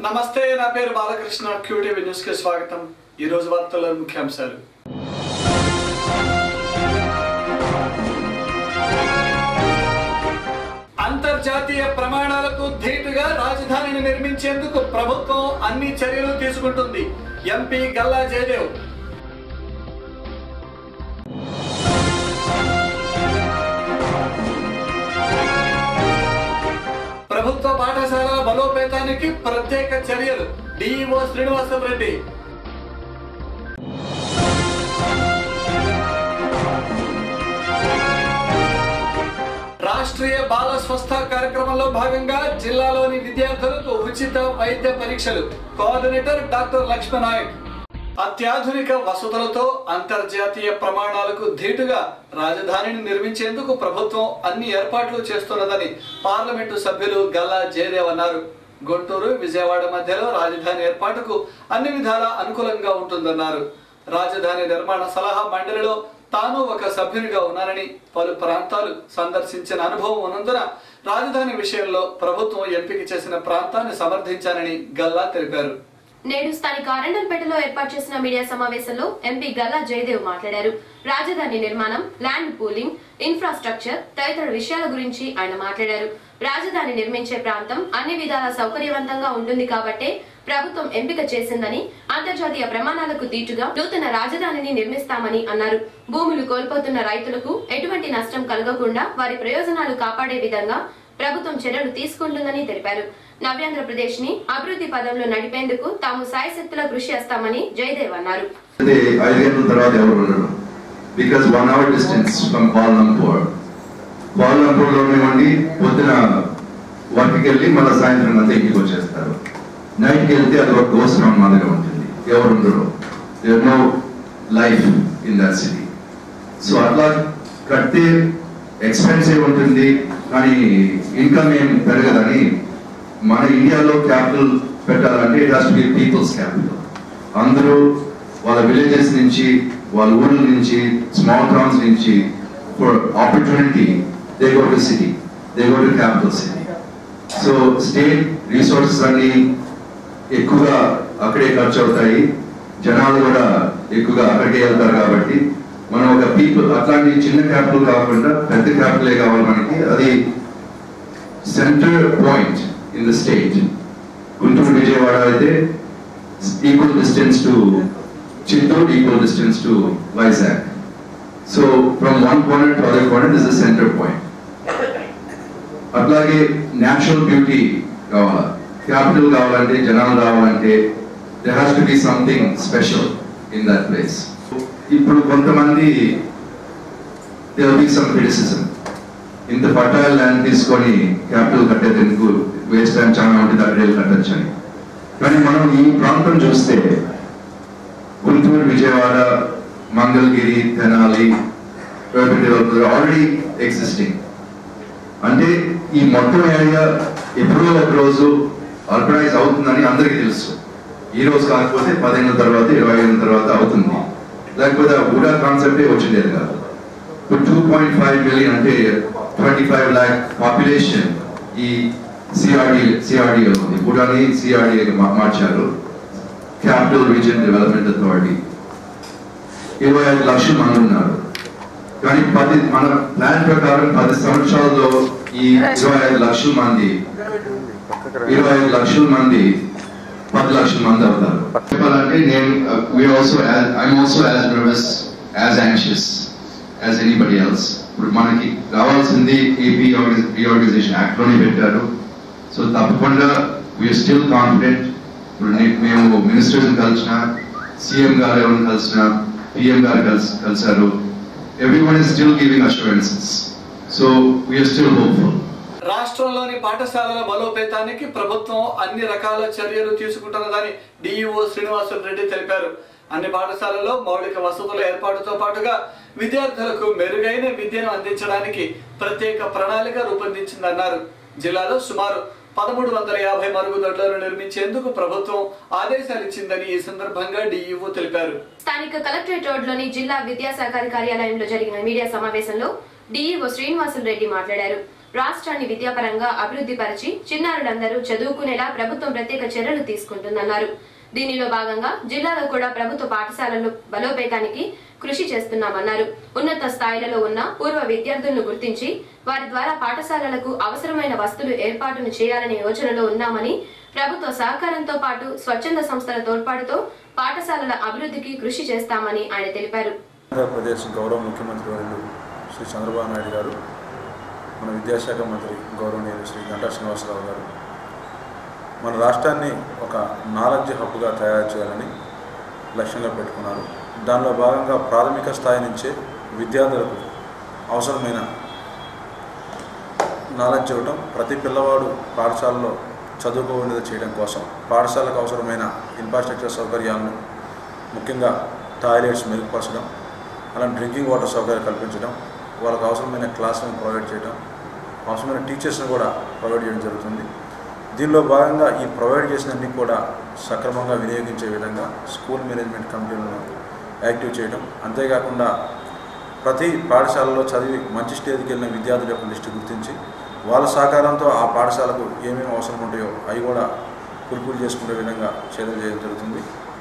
నమస్తే నా పేరు బాలకృష్ణ క్యూటీవీ న్యూస్ కి స్వాగతం ఈ రోజు వార్తల ముఖ్యాంశాలు అంతర్జాతీయ ప్రమాణాలకు ధీటుగా రాజధానిని నిర్మించేందుకు ప్రభుత్వం అన్ని చర్యలు తీసుకుంటుంది ఎంపీ గల్లా జయదేవ్ ప్రభుత్వ పాఠశాలల బలోపేతానికి ప్రత్యేక చర్యలు డిఈఓ శ్రీనివాసరెడ్డి రాష్ట్రీయ బాల స్వస్థ కార్యక్రమంలో భాగంగా జిల్లాలోని విద్యార్థులకు ఉచిత వైద్య పరీక్షలు కోఆర్డినేటర్ డాక్టర్ లక్ష్మణ్ నాయక్ అత్యాధునిక వసతులతో అంతర్జాతీయ ప్రమాణాలకు ధీటుగా రాజధానిని నిర్మించేందుకు ప్రభుత్వం అన్ని ఏర్పాట్లు చేస్తున్నదని పార్లమెంటు సభ్యులు గల్లా జయదేవ్ అన్నారు గుంటూరు విజయవాడ మధ్యలో రాజధాని ఏర్పాటుకు అన్ని విధాలా అనుకూలంగా ఉంటుందన్నారు రాజధాని నిర్మాణ సలహా మండలిలో తాను ఒక సభ్యునిగా ఉన్నానని పలు ప్రాంతాలు సందర్శించిన అనుభవం ఉన్నందున రాజధాని విషయంలో ప్రభుత్వం ఎంపిక చేసిన ప్రాంతాన్ని సమర్థించానని గల్లా తెలిపారు నేడు స్థానిక అరండల్పేటలో ఏర్పాటు చేసిన మీడియా సమావేశంలో ఎంపీ గల్లా జయదేవ్ మాట్లాడారు రాజధాని నిర్మాణం ల్యాండ్ పూలింగ్ ఇన్ఫ్రాస్ట్రక్చర్ తదితర విషయాల గురించి ఆయన మాట్లాడారు రాజధాని నిర్మించే ప్రాంతం అన్ని విధాల సౌకర్యవంతంగా ఉంటుంది కాబట్టే ప్రభుత్వం ఎంపిక చేసిందని అంతర్జాతీయ ప్రమాణాలకు దీటుగా నూతన రాజధానిని నిర్మిస్తామని అన్నారు భూములు కోల్పోతున్న రైతులకు ఎటువంటి నష్టం కలగకుండా వారి ప్రయోజనాలు కాపాడే విధంగా ప్రభుత్వం చర్యలు తీసుకుంటుందని తెలిపారు నవ్యాంధ్రప్రదేశ్ ని అభివృద్ధి పదంలో నడిపేందుకు తాము సాయశక్తుల కృషి చేస్తామని జయదేవ్ అన్నారు అంటే ఐదు గంటల తర్వాత ఎవరు ఉండరు because one hour distance from Palanpur పాల్నంపూర్లో ఉండి పొద్దున వర్క్కి వెళ్ళి మళ్ళీ సాయంత్రం అంతా ఇంటికి వచ్చేస్తారు నైట్కి వెళ్తే అది ఒక గోస్రం మాదిరిగా ఉంటుంది ఎవరు ఉండరు there no life in that city so అట్లా కడితే ఎక్స్పెన్సివ్ ఉంటుంది కానీ ఇన్కమ్ ఏం పెరగదని మన ఇండియాలో క్యాపిటల్ పెట్టాలంటే it has to be peoples capital అందరూ వాళ్ళ విలేజెస్ నుంచి వాళ్ళ ఊర్ల నుంచి స్మాల్ టౌన్స్ నుంచి for opportunity they go to city they go to capital city so state resources అన్ని ఎక్కువగా అక్కడే ఖర్చు అవుతాయి జనాలు కూడా ఎక్కువగా అక్కడికే వెళ్తారు కాబట్టి మనం ఒక పీపుల్ అట్లాంటి చిన్న క్యాపిటల్ కాకుండా పెద్ద క్యాపిటలే కావాలి మనకి అది centre point in the state Guntur Vijayawada అయితే equal distance to Chittoor equal distance to Vizag so from one point to other point is the centre point అట్లాగే న్యాచురల్ బ్యూటీ కావాలా క్యాపిటల్ కావాలంటే జనాలు రావాలంటే there has to be something special in that place ఇప్పుడు కొంతమంది there be some criticism ఇంత fertile land తీసుకొని capital కట్టేది ఎందుకు వేస్ట్ టైం చాలా ఉంటుంది అక్కడ వెళ్ళి కట్టచ్చు అని కానీ మనం ఈ ప్రాంతం చూస్తే గుంటూరు విజయవాడ మంగళగిరి తెనాలి ఆల్రెడీ ఎగ్జిస్టింగ్ అంటే ఈ మొత్తం ఏరియా ఎప్పుడో ఒక రోజు ఆర్గనైజ్ అవుతుందని అందరికీ తెలుసు ఈ రోజు కాకపోతే పదిహేను తర్వాత ఇరవై ఐదు తర్వాత అవుతుంది లేకపోతే ఆ ఊడా కాన్సెప్టే వచ్చిండేది కాదు టూ పాయింట్ ఫైవ్ మిలియన్ అంటే ట్వంటీ ఫైవ్ ల్యాక్ పాపులేషన్ ఈ సిఆర్డి సిఆర్డి ఉంది ఊడాని సిఆర్డి మార్చారు క్యాపిటల్ రీజన్ డెవలప్మెంట్ అథారిటీ ఇరవై ఐదు లక్షల మంది ఉన్నారు కానీ పది మన ప్లాన్ ప్రకారం పది సంవత్సరాల్లో ఈ ఇరవై ఐదు లక్షల మంది ఇరవై ఐదు లక్షల మంది పది లక్షల మంది అవుతారు చెప్పాలంటే నేను we also as I'm also as nervous as anxious as anybody else ఇప్పుడు మనకి రావాల్సింది ఏపీ రీఆర్గనైజేషన్ యాక్ట్ లోనే పెట్టారు సో తప్పకుండా వీఆర్ స్టిల్ కాన్ఫిడెంట్ ఇప్పుడు నే- మేము మినిస్టర్స్ కలిసిన సీఎం గారు ఎవరిని కలిసిన పిఎం గారు కలిసి కలిసారు everyone is still giving assurances so we are still hopeful రాష్ట్రంలోని పాఠశాలల బలోపేతానికి ప్రభుత్వం అన్ని రకాల చర్యలు తీసుకుంటున్నదని డిఈఓ శ్రీనివాసులు రెడ్డి తెలిపారు అన్ని పాఠశాలల్లో మౌలిక వసతుల ఏర్పాటుతో పాటుగా విద్యార్థులకు మెరుగైన విద్యను అందించడానికి ప్రత్యేక ప్రణాళిక రూపొందించిందన్నారు జిల్లాలో సుమారు పదమూడు వందల యాభై మరుగుదొడ్లను నిర్మించేందుకు ప్రభుత్వం ఆదేశాలు ఇచ్చిందని ఈ సందర్భంగా డిఈఓ తెలిపారు స్థానిక కలెక్టరేట్ రోడ్లోని జిల్లా విద్యాశాఖ కార్యాలయంలో జరిగిన మీడియా సమావేశంలో డీఈఓ శ్రీనివాసులు రెడ్డి మాట్లాడారు రాష్ట్రాన్ని విద్యాపరంగా అభివృద్ధి పరిచి చిన్నారులందరూ చదువుకునేలా ప్రభుత్వం ప్రత్యేక చర్యలు తీసుకుంటుందన్నారు దీనిలో భాగంగా జిల్లాలో కూడా ప్రభుత్వ పాఠశాలలు బలోపేతానికి కృషి చేస్తున్నామన్నారు ఉన్నత స్థాయిలలో ఉన్న పూర్వ విద్యార్థులను గుర్తించి వారి ద్వారా పాఠశాలలకు అవసరమైన వస్తువులు ఏర్పాటును చేయాలనే యోచనలో ఉన్నామని ప్రభుత్వ సహకారంతో పాటు స్వచ్ఛంద సంస్థల తోడ్పాటుతో పాఠశాలల అభివృద్ధికి కృషి చేస్తామని ఆయన తెలిపారు ఆంధ్రప్రదేశ్ గౌరవ ముఖ్యమంత్రి వర్యులు శ్రీ చంద్రబాబు నాయుడు గారు మన విద్యాశాఖ మంత్రి గౌరవనీయులు శ్రీ గంటా శ్రీనివాసరావు గారు మన రాష్ట్రాన్ని ఒక నాలెడ్జ్ హబ్గా తయారు చేయాలని లక్ష్యంగా పెట్టుకున్నారు దానిలో భాగంగా ప్రాథమిక స్థాయి నుంచే విద్యార్థులకు అవసరమైన నాలెడ్జ్ ఇవ్వటం ప్రతి పిల్లవాడు పాఠశాలలో చదువుకోనేది చేయడం కోసం పాఠశాలకు అవసరమైన ఇన్ఫ్రాస్ట్రక్చర్ సౌకర్యాలను ముఖ్యంగా టాయిలెట్స్ మెరుగుపరచడం అలాంటి డ్రింకింగ్ వాటర్ సౌకర్యాలు కల్పించడం వాళ్ళకు అవసరమైన క్లాసులను ప్రొవైడ్ చేయడం అవసరమైన టీచర్స్ని కూడా ప్రొవైడ్ చేయడం జరుగుతుంది దీనిలో భాగంగా ఈ ప్రొవైడ్ చేసినన్ని కూడా సక్రమంగా వినియోగించే విధంగా స్కూల్ మేనేజ్మెంట్ కమిటీలను యాక్టివ్ చేయడం అంతేకాకుండా ప్రతి పాఠశాలలో చదివి మంచి స్టేజ్కి వెళ్ళిన విద్యార్థుల యొక్క లిస్టు గుర్తించి వాళ్ళ సహకారంతో ఆ పాఠశాలకు ఏమేమి అవసరం ఉంటాయో అవి కూడా పురుపులు చేసుకునే విధంగా చర్యలు చేయడం జరుగుతుంది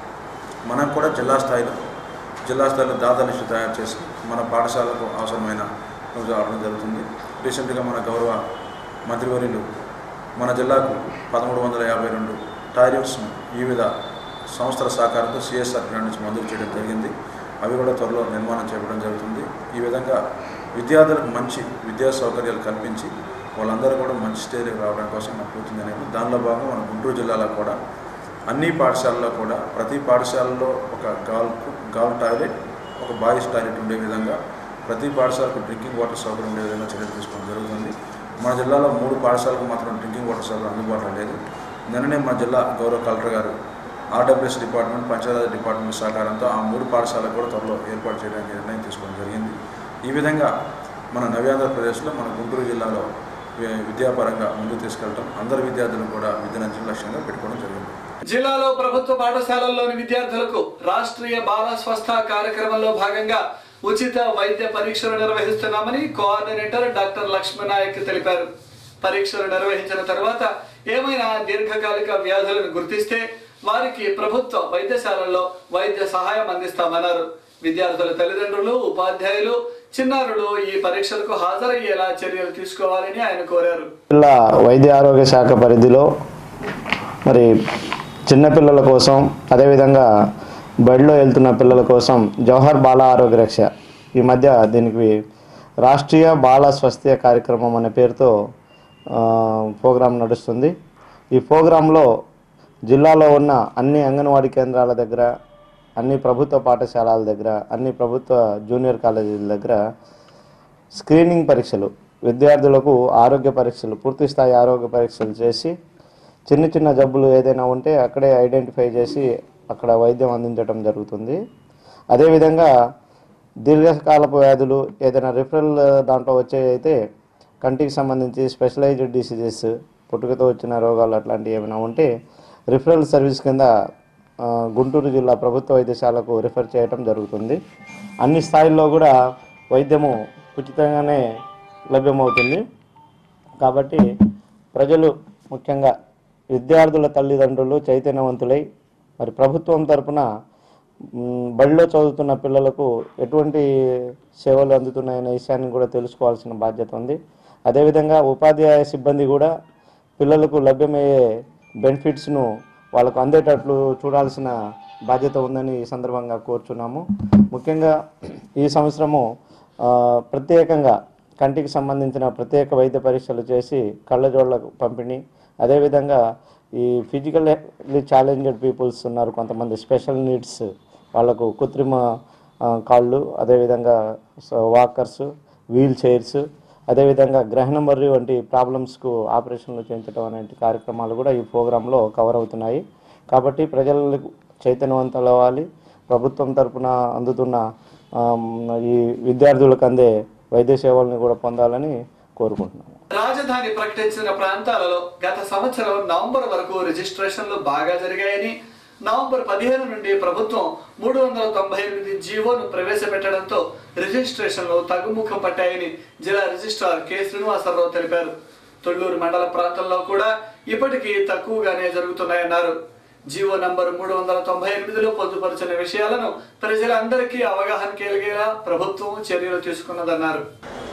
మనం కూడా జిల్లా స్థాయిలో జిల్లా స్థాయిలో దాదా లిస్టు తయారు చేసి మన పాఠశాలకు అవసరమైన రోజు ఆడడం జరుగుతుంది రీసెంట్గా మన గౌరవ మంత్రివర్యులు మన జిల్లాకు పదమూడు వందల యాభై రెండు టాయిలెట్స్ వివిధ సంస్థల సహకారంతో సిఎస్ఆర్ గ్రాండ్ నుంచి మంజూరు చేయడం జరిగింది అవి కూడా త్వరలో నిర్మాణం చేయడం జరుగుతుంది ఈ విధంగా విద్యార్థులకు మంచి విద్యా సౌకర్యాలు కల్పించి వాళ్ళందరూ కూడా మంచి స్టేజ్కి రావడం కోసం మన పూర్తి అనేది దానిలో భాగంగా మన గుంటూరు జిల్లాలో కూడా అన్ని పాఠశాలల్లో కూడా ప్రతి పాఠశాలలో ఒక గర్ల్ గర్ల్ టాయిలెట్ ఒక బాయ్స్ టాయిలెట్ ఉండే విధంగా ప్రతి పాఠశాలకు డ్రింకింగ్ వాటర్ సౌకర్యం ఉండే విధంగా చర్యలు తీసుకోవడం జరుగుతుంది మన జిల్లాలో మూడు పాఠశాలకు మాత్రం డ్రింకింగ్ వాటర్ సౌకర్యం అందుబాటులో లేదు నిన్ననే మన జిల్లా గౌరవ కలెక్టర్ గారు ఆర్డబ్ల్యూఎస్ డిపార్ట్మెంట్ పంచాయతీ డిపార్ట్మెంట్ సహకారంతో ఆ మూడు పాఠశాలకు కూడా త్వరలో ఏర్పాటు చేయడానికి నిర్ణయం తీసుకోవడం జరిగింది ఈ విధంగా మన నవ్యాంధ్రప్రదేశ్లో మన గుంటూరు జిల్లాలో వి- విద్యాపరంగా ముందుకు తీసుకెళ్ళటం అందరు విద్యార్థులను కూడా విద్యనంచే లక్ష్యంగా పెట్టుకోవడం జరిగింది జిల్లాలో ప్రభుత్వ పాఠశాలల్లోని విద్యార్థులకు రాష్ట్రీయ బాల స్వస్థ కార్యక్రమంలో భాగంగా ఉచిత వైద్య పరీక్షలు నిర్వహిస్తున్నామని కోఆర్డినేటర్ డాక్టర్ లక్ష్మణనాయక్ తెలిపారు పరీక్షలు నిర్వహించిన తర్వాత ఏమైనా దీర్ఘకాలిక వ్యాధులను గుర్తిస్తే వారికి ప్రభుత్వ వైద్యశాలల్లో వైద్య సహాయం అందిస్తామన్నారు విద్యార్థుల తల్లిదండ్రులు ఉపాధ్యాయులు చిన్నారులు ఈ పరీక్షలకు హాజరయ్యేలా చర్యలు తీసుకోవాలని ఆయన కోరారు జిల్లా వైద్య ఆరోగ్య శాఖ పరిధిలో మరి చిన్నపిల్లల కోసం అదేవిధంగా బడిలో వెళ్తున్న పిల్లల కోసం జవహర్ బాల ఆరోగ్య రక్ష ఈ మధ్య దీనికి రాష్ట్రీయ బాల స్వస్థ్య కార్యక్రమం అనే పేరుతో ఆ, ప్రోగ్రాం నడుస్తుంది ఈ ప్రోగ్రాంలో జిల్లాలో ఉన్న అన్ని అంగన్వాడీ కేంద్రాల దగ్గర అన్ని ప్రభుత్వ పాఠశాలల దగ్గర అన్ని ప్రభుత్వ జూనియర్ కాలేజీల దగ్గర స్క్రీనింగ్ పరీక్షలు విద్యార్థులకు ఆరోగ్య పరీక్షలు పూర్తి స్థాయి ఆరోగ్య పరీక్షలు చేసి చిన్న చిన్న జబ్బులు ఏదైనా ఉంటే అక్కడే ఐడెంటిఫై చేసి అక్కడ వైద్యం అందించడం జరుగుతుంది అదేవిధంగా దీర్ఘకాలపు వ్యాధులు ఏదైనా రిఫరల్ దాంట్లో వచ్చే అయితే కంటికి సంబంధించి స్పెషలైజ్డ్ డిసీజెస్ పుట్టుకతో వచ్చిన రోగాలు అట్లాంటివి ఏమైనా ఉంటే రిఫరల్ సర్వీస్ కింద ఆ, గుంటూరు జిల్లా ప్రభుత్వ వైద్యశాలకు రిఫర్ చేయటం జరుగుతుంది అన్ని స్థాయిల్లో కూడా వైద్యము ఉచితంగానే లభ్యమవుతుంది కాబట్టి ప్రజలు ముఖ్యంగా విద్యార్థుల తల్లిదండ్రులు చైతన్యవంతులై మరి ప్రభుత్వం తరపున మ్, బడిలో చదువుతున్న పిల్లలకు ఎటువంటి సేవలు అందుతున్నాయనే విషయాన్ని కూడా తెలుసుకోవాల్సిన బాధ్యత ఉంది అదేవిధంగా ఉపాధ్యాయ సిబ్బంది కూడా పిల్లలకు లభ్యమయ్యే బెనిఫిట్స్ను వాళ్ళకు అందేటట్లు చూడాల్సిన బాధ్యత ఉందని ఈ సందర్భంగా కోరుచున్నాము ముఖ్యంగా ఈ సంవత్సరము ఆ, ప్రత్యేకంగా కంటికి సంబంధించిన ప్రత్యేక వైద్య పరీక్షలు చేసి కళ్ళజోళ్ళకు పంపిణీ అదేవిధంగా ఈ ఫిజికల్లీ ఛాలెంజ్డ్ పీపుల్స్ ఉన్నారు కొంతమంది స్పెషల్ నీడ్స్ వాళ్ళకు కృత్రిమ ఆ, కాళ్ళు అదేవిధంగా వాకర్స్ వీల్ చైర్స్ అదేవిధంగా గ్రహణం మర్రి వంటి ప్రాబ్లమ్స్కు ఆపరేషన్లు చేయించడం అనేటి కార్యక్రమాలు కూడా ఈ ప్రోగ్రాంలో కవర్ అవుతున్నాయి కాబట్టి ప్రజలకు చైతన్యవంతులు అవ్వాలి ప్రభుత్వం తరపున అందుతున్న ఆమ్, ఈ విద్యార్థులకు అందే వైద్య సేవలను కూడా పొందాలని కోరుకుంటున్నాను రాజధాని ప్రకటించిన ప్రాంతాలలో గత సంవత్సరం నవంబర్ వరకు రిజిస్ట్రేషన్లు బాగా జరిగాయని నవంబర్ పదిహేను నుండి ప్రభుత్వం మూడు వందల తొంభై ఎనిమిది జీవోను ప్రవేశపెట్టడంతో రిజిస్ట్రేషన్లు తగ్గుముఖం పట్టాయని జిల్లా రిజిస్ట్రార్ కె శ్రీనివాసరావు తెలిపారు తొళ్ళూరు మండల ప్రాంతంలో కూడా ఇప్పటికీ తక్కువగానే జరుగుతున్నాయన్నారు జీవో నంబర్ మూడు వందల తొంభై ఎనిమిదిలో పొందుపరిచిన విషయాలను ప్రజలందరికీ అవగాహన కలిగేలా ప్రభుత్వం చర్యలు తీసుకున్నదన్నారు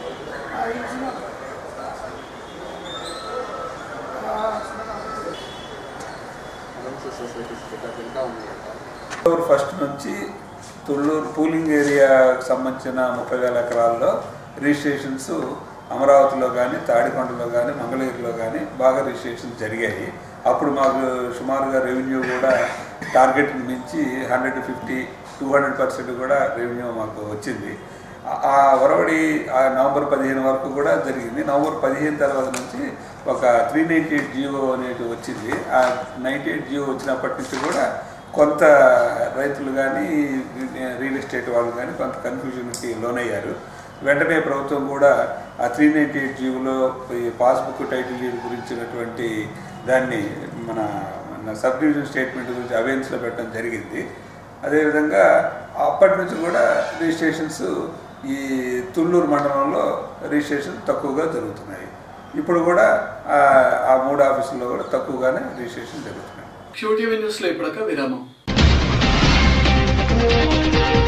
అక్టోబర్ ఫస్ట్ నుంచి తుళ్ళూరు పూలింగ్ ఏరియాకి సంబంధించిన ముప్పై వేల ఎకరాల్లో రిజిస్ట్రేషన్స్ అమరావతిలో కానీ తాడికొండలో కానీ మంగళగిరిలో కానీ బాగా రిజిస్ట్రేషన్ జరిగాయి అప్పుడు మాకు సుమారుగా రెవెన్యూ కూడా టార్గెట్ మించి hundred fifty two hundred percent కూడా రెవెన్యూ మాకు వచ్చింది ఆ- ఆ ఒరవడి ఆ నవంబర్ పదిహేను వరకు కూడా జరిగింది నవంబర్ పదిహేను తర్వాత నుంచి ఒక త్రీ నైంటీ ఎయిట్ జియో అనేది వచ్చింది ఆ నైంటీ ఎయిట్ జియో వచ్చినప్పటి నుంచి కూడా కొంత రైతులు కానీ రియల్ ఎస్టేట్ వాళ్ళు కానీ కొంత కన్ఫ్యూజన్కి లోనయ్యారు వెంటనే ప్రభుత్వం కూడా ఆ త్రీ నైంటీ ఎయిట్ జీవోలో ఈ పాస్బుక్ టైటిల్ డీడ్ గురించినటువంటి దాన్ని మన మన సబ్ డివిజన్ స్టేట్మెంట్ గురించి అవేర్నెస్లో పెట్టడం జరిగింది అదేవిధంగా అప్పటి నుంచి కూడా రిజిస్ట్రేషన్స్ ఈ తుళ్ళూరు మండలంలో రిజిస్ట్రేషన్ తక్కువగా జరుగుతున్నాయి ఇప్పుడు కూడా ఆ- ఆ మూడు ఆఫీసుల్లో కూడా తక్కువగానే రిజిస్ట్రేషన్ జరుగుతున్నాయి క్యూటీవీ న్యూస్లో ఇప్పుడొక విరామం